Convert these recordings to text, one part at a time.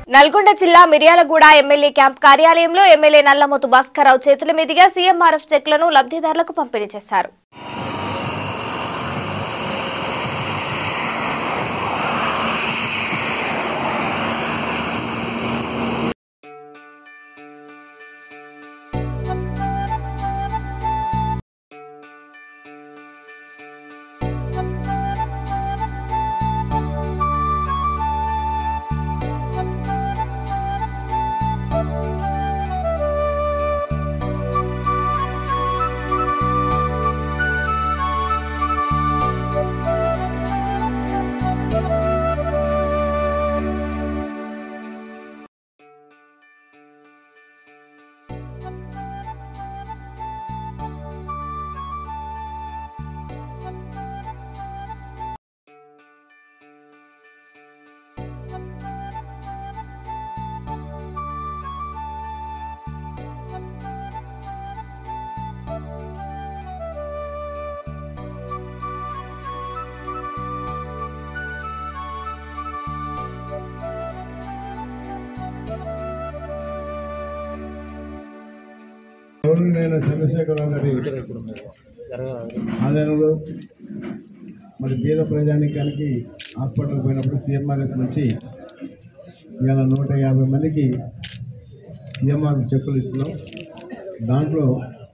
నల్గొండ జిల్లా Miryalaguda MLA camp కార్యాలయంలో MLA Nallamothu Bhaskar Rao చేతుల మీదుగా సీఎంఆర్ఎఫ్ చెక్లను లబ్ధిదారులకు పంపిణీ చేశారు గౌరవనీయులైన చంద్రశేఖరరావు గారి ఆధ్వర్యంలో మరి పేద ప్రజానికానికి హాస్పిటల్కి పోయినప్పుడు సీఎంఆర్ఎఫ్ నుంచి ఇవాళ నూట యాభై మందికి సీఎంఆర్ చెక్కులు ఇస్తున్నాం దాంట్లో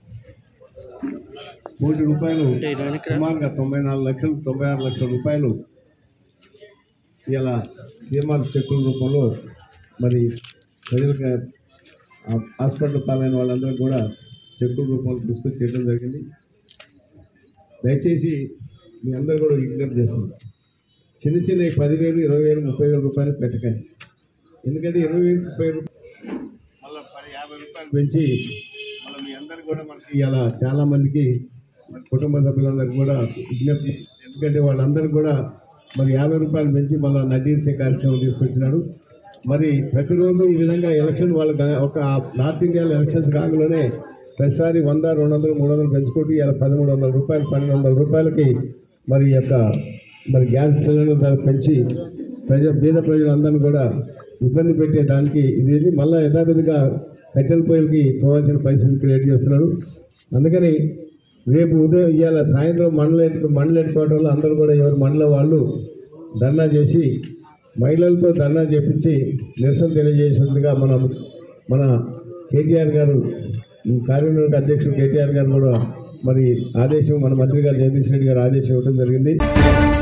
కోటి రూపాయలు సుమారుగా తొంభై నాలుగు లక్షలు తొంభై ఆరు లక్షల రూపాయలు ఇలా సీఎంఆర్ చెక్కుల రూపంలో మరి ప్రజలకు ఆ హాస్పిటల్ పాలైన వాళ్ళందరూ కూడా చెక్కుల రూపంలో తీసుకొచ్చి చేయడం జరిగింది దయచేసి మీ అందరూ కూడా విజ్ఞప్తి చేస్తుంది చిన్న చిన్న ఈ పదివేలు ఇరవై వేలు ముప్పై వేల రూపాయలు పెట్టకండి ఎందుకంటే ఇరవై వేలు ముప్పై రూపాయలు మళ్ళీ పది యాభై రూపాయలు పెంచి మళ్ళీ మీ అందరు కూడా మనకి ఇలా చాలామందికి మన కుటుంబ సభ్యులందరికీ కూడా విజ్ఞప్తి ఎందుకంటే వాళ్ళందరూ కూడా మరి యాభై రూపాయలు పెంచి మళ్ళీ నడ్డీసే కార్యక్రమం తీసుకొచ్చినాడు మరి ప్రతిరోజు ఈ విధంగా ఎలక్షన్ వాళ్ళు గా- ఒక నార్త్ ఇండియాలో ఎలక్షన్స్ కాగానే ప్రతిసారి వంద రెండు వందలు మూడు వందలు పెంచుకుంటూ ఇలా పదమూడు వందల రూపాయలు పన్నెండు వందల రూపాయలకి మరి ఈ యొక్క మరి గ్యాస్ సిలిండర్ ధర పెంచి ప్రజ పేద ప్రజలందరినీ కూడా ఇబ్బంది పెట్టే దానికి ఇది మళ్ళీ యథావిధిగా కట్టెల పొయ్యిలకి పోవాల్సిన పరిస్థితి క్రియేట్ చేస్తున్నాడు అందుకని రేపు ఉదయం ఇవాళ సాయంత్రం మండల హెడ్- మండల హెడ్ క్వార్టర్లో అందరూ కూడా ఎవరు మండల వాళ్ళు ధర్నా చేసి మహిళలతో ధర్నా చేపించి నిరసన తెలియజేసినట్టుగా మనం మన కేటీఆర్ గారు ఈ కార్యనిర్వాహక అధ్యక్షుడు కేటీఆర్ గారు కూడా మరి ఆదేశం మన మంత్రి గారు జగదీష్ రెడ్డి గారు ఆదేశం ఇవ్వడం జరిగింది